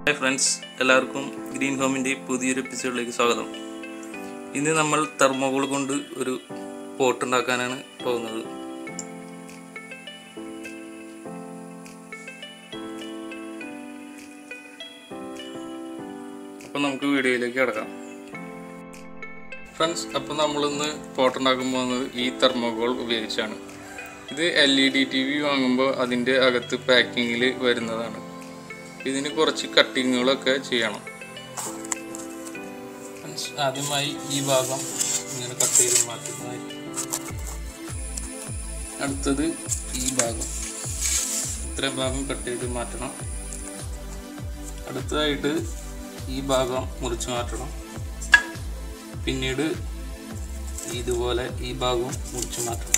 hi friends എല്ലാവർക്കും green ഹോമിൻ്റെ പുതിയൊരു എപ്പിസോഡിലേക്ക് സ്വാഗതം ഇന്ന് നമ്മൾ തെർമോകോൾ കൊണ്ട് ഒരു പോട്ട് ഉണ്ടാക്കാനാണ് പോകുന്നത് അപ്പം നമുക്ക് വീഡിയോയിലേക്ക് കിടക്കാം ഫ്രണ്ട്സ് അപ്പോൾ നമ്മളിന്ന് പോട്ട് ഉണ്ടാക്കാൻ പോകുന്നത് ഈ തെർമോകോൾ ഉപയോഗിച്ചാണ് ഇത് L E D T V വാങ്ങുമ്പോൾ അതിൻ്റെ അകത്ത് പാക്കിങ്ങിൽ വരുന്നതാണ് ഇതിന് കുറച്ച് കട്ടിങ്ങുകളൊക്കെ ചെയ്യണം Friends, ആദ്യമായി ഈ ഭാഗം ഇങ്ങനെ കട്ട് ചെയ്ത് മാറ്റുന്നതായിരിക്കും അടുത്തത് ഈ ഭാഗം ഇത്രയും ഭാഗം കട്ട് ചെയ്ത് മാറ്റണം അടുത്തതായിട്ട് ഈ ഭാഗം മുറിച്ച് മാറ്റണം പിന്നീട് ഇതുപോലെ ഈ ഭാഗവും മുറിച്ച് മാറ്റണം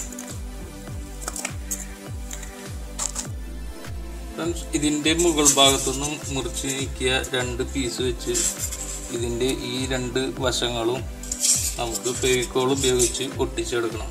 ഫ്രണ്ട്സ് ഇതിൻ്റെ മുകൾ ഭാഗത്തുനിന്നും മുറിച്ച് നീക്കിയ രണ്ട് പീസ് വെച്ച് ഇതിൻ്റെ ഈ രണ്ട് വശങ്ങളും നമുക്ക് ഫെവിക്കോൾ ഉപയോഗിച്ച് ഒട്ടിച്ചെടുക്കണം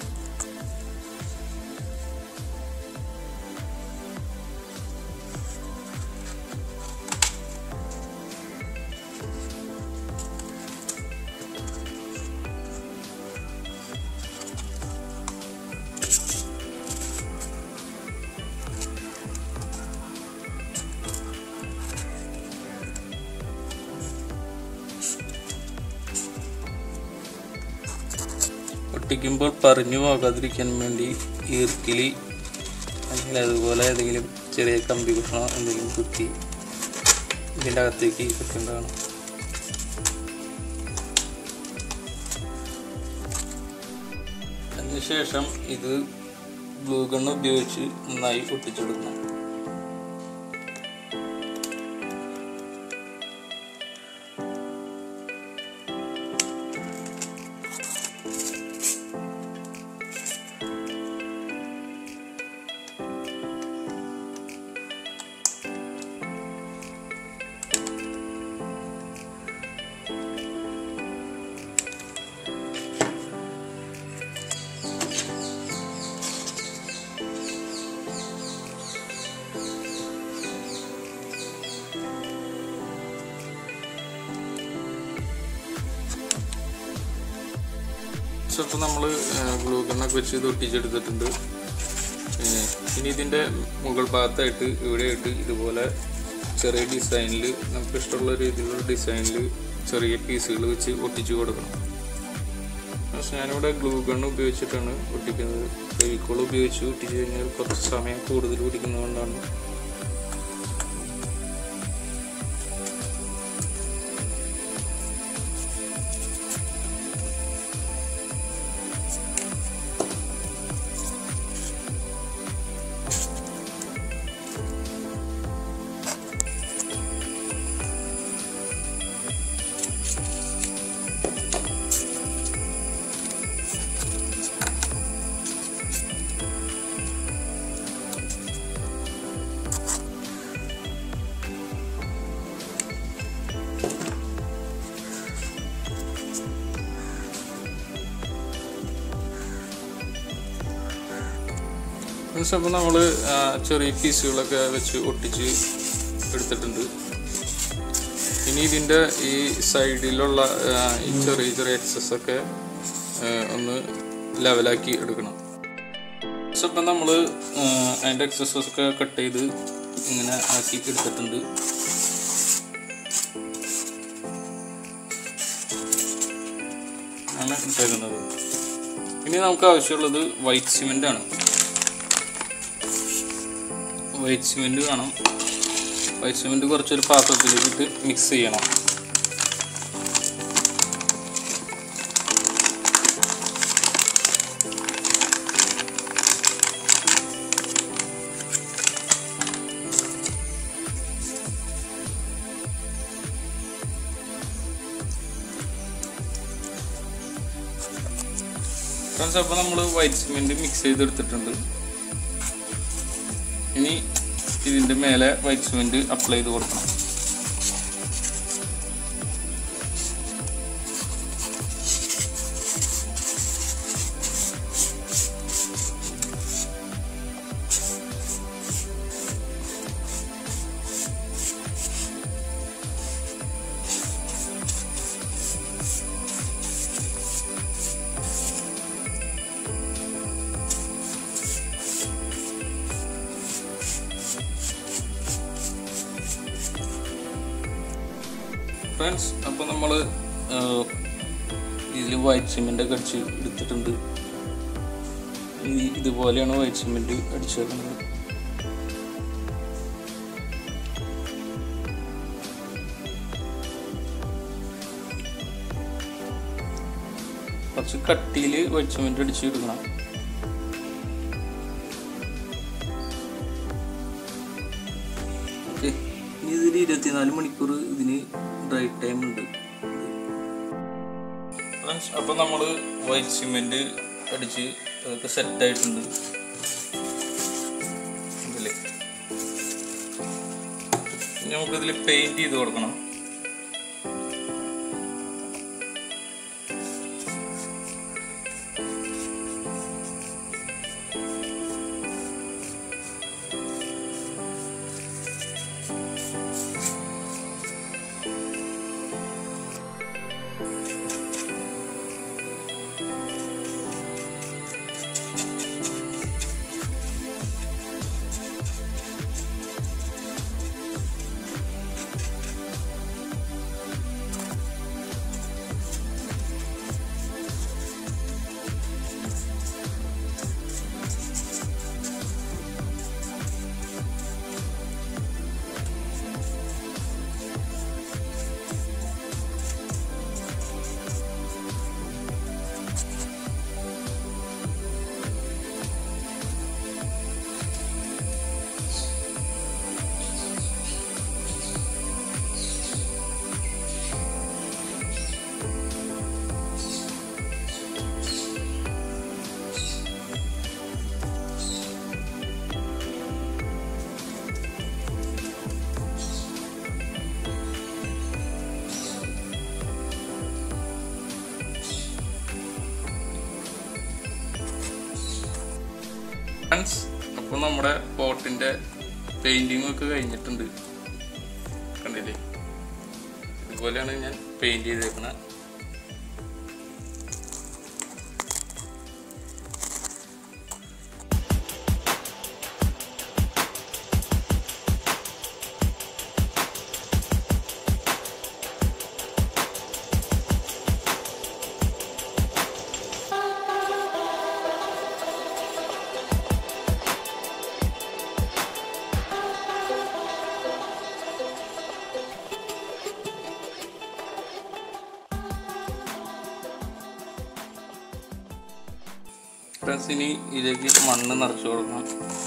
ഒട്ടിക്കുമ്പോൾ പറഞ്ഞു പോകാതിരിക്കാൻ വേണ്ടി ഈർക്കിലി അല്ലെങ്കിൽ അതുപോലെ ഏതെങ്കിലും ചെറിയ കമ്പി കുഷണോ എന്തെങ്കിലും കുത്തി ഇതിൻ്റെ അകത്തേക്ക് വെക്കേണ്ടതാണ് അതിനുശേഷം ഇത് ഗ്ലൂ ഗണ്ണ് ഉപയോഗിച്ച് നന്നായി ഒട്ടിച്ചെടുക്കണം ചിലപ്പോൾ നമ്മൾ ഗ്ലൂ ഗണ്ണൊക്കെ വെച്ച് ഇത് ഒട്ടിച്ചെടുത്തിട്ടുണ്ട് ഏഹ് ഇനി ഇതിൻ്റെ മുകൾ ഭാഗത്തായിട്ട് ഇവിടെയായിട്ട് ഇതുപോലെ ചെറിയ ഡിസൈനിൽ നമുക്ക് ഇഷ്ടമുള്ള രീതിയിലുള്ള ഡിസൈനിൽ ചെറിയ പീസുകൾ വെച്ച് ഒട്ടിച്ചു കൊടുക്കണം പക്ഷെ ഞാനിവിടെ ഗ്ലൂ ഗണ്ണ് ഉപയോഗിച്ചിട്ടാണ് ഒട്ടിക്കുന്നത് ഫെവിക്കോൾ ഉപയോഗിച്ച് ഒട്ടിച്ചു കഴിഞ്ഞാൽ കുറച്ച് സമയം കൂടുതൽ പിടിക്കുന്നതുകൊണ്ടാണ് അപ്പോൾ നമ്മൾ ചെറിയ പീസുകളൊക്കെ വെച്ച് ഒട്ടിച്ച് എടുത്തിട്ടുണ്ട് ഇനി ഇതിൻ്റെ ഈ സൈഡിലുള്ള ആ, ഈ ചെറിയ ചെറിയ എക്സസ് ഒക്കെ ആ, ഒന്ന് ലെവലാക്കി എടുക്കണം ഇപ്പം നമ്മൾ അതിൻ്റെ എക്സസൈസ് ഒക്കെ കട്ട് ചെയ്ത് ഇങ്ങനെ ആക്കി എടുത്തിട്ടുണ്ട് ആണ് ഇട്ടേക്കുന്നത് ഇനി നമുക്ക് ആവശ്യമുള്ളത് വൈറ്റ് സിമെൻ്റ് ആണ് വൈറ്റ് സിമെൻറ്റ് വേണം വൈറ്റ് സിമെൻറ്റ് കുറച്ചൊരു പാത്രത്തിലേക്ക് ഇട്ട് മിക്സ് ചെയ്യണം ഫ്രണ്ട്സ് അപ്പോൾ നമ്മൾ വൈറ്റ് സിമെൻറ്റ് മിക്സ് ചെയ്തെടുത്തിട്ടുണ്ട് ഇനി ഇതിൻ്റെ മേലെ വൈറ്റ് സിമെൻറ്റ് അപ്ലൈ ചെയ്ത് കൊടുക്കണം ഫ്രണ്ട്സ് അപ്പോൾ നമ്മൾ ഇതിൽ വൈറ്റ് സിമെൻ്റ് ഒക്കെ അടിച്ച് എടുത്തിട്ടുണ്ട് ഈ ഇതുപോലെയാണ് വൈറ്റ് സിമെൻറ്റ് അടിച്ചു വെക്കുന്നത് കുറച്ച് കട്ടിയിൽ വൈറ്റ് സിമെൻറ്റ് അടിച്ച് എടുക്കണം ഓക്കെ ഇനി ഇതിൽ ഇരുപത്തിനാല് മണിക്കൂർ ഇതിന് ഡ്രൈ ടൈം ഉണ്ട് ഫ്രണ്ട്സ് അപ്പോൾ നമ്മൾ വൈറ്റ് സിമെൻറ്റ് അടിച്ച് അതൊക്കെ സെറ്റായിട്ടുണ്ട് ഇതില്ലേ ഇനി നമുക്കിതിൽ പെയിൻറ് ചെയ്ത് കൊടുക്കണം ഫ്രണ്ട്സ് അപ്പോൾ നമ്മുടെ പോട്ടിൻ്റെ പെയിൻറ്റിങ് ഒക്കെ കഴിഞ്ഞിട്ടുണ്ട് കണ്ടില്ലേ ഇതുപോലെയാണ് ഞാൻ പെയിൻറ് ചെയ്തേക്കുന്നത് ഫ്രണ്ട്സ് ഇനി ഇതിലേക്ക് മണ്ണ് നിറച്ച് കൊടുക്കണം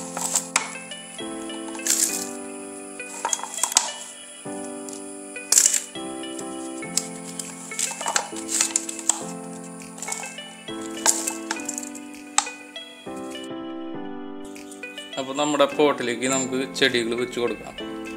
അപ്പോൾ നമ്മുടെ പോട്ടിലേക്ക് നമുക്ക് ചെടികൾ വെച്ച് കൊടുക്കാം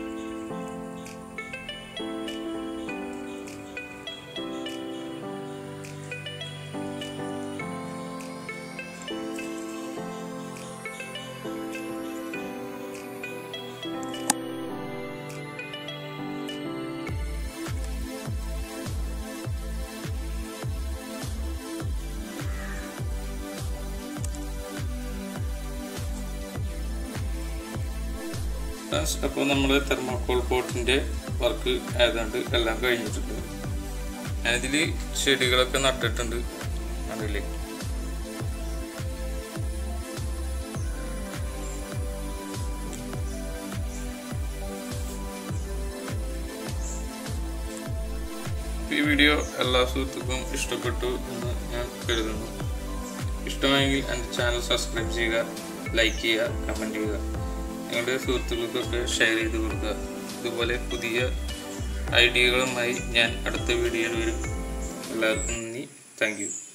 അപ്പോൾ നമ്മൾ തെർമോക്കോൾ പോട്ടിൻ്റെ വർക്ക് ഏതാണ്ട് എല്ലാം കഴിഞ്ഞിട്ടുണ്ട് ഞാനിതിൽ ചെടികളൊക്കെ നട്ടിട്ടുണ്ട് കണ്ടില്ലേ ഈ വീഡിയോ എല്ലാ സുഹൃത്തുക്കളും ഇഷ്ടപ്പെട്ടു എന്ന് ഞാൻ കരുതുന്നു ഇഷ്ടമായെങ്കിൽ എൻ്റെ ചാനൽ സബ്സ്ക്രൈബ് ചെയ്യുക ലൈക്ക് ചെയ്യുക കമൻറ്റ് ചെയ്യുക നിങ്ങളുടെ സുഹൃത്തുക്കൾക്കൊക്കെ ഷെയർ ചെയ്ത് കൊടുക്കുക ഇതുപോലെ പുതിയ ഐഡിയകളുമായി ഞാൻ അടുത്ത വീഡിയോയിൽ വരും എല്ലാവർക്കും നന്ദി താങ്ക് യു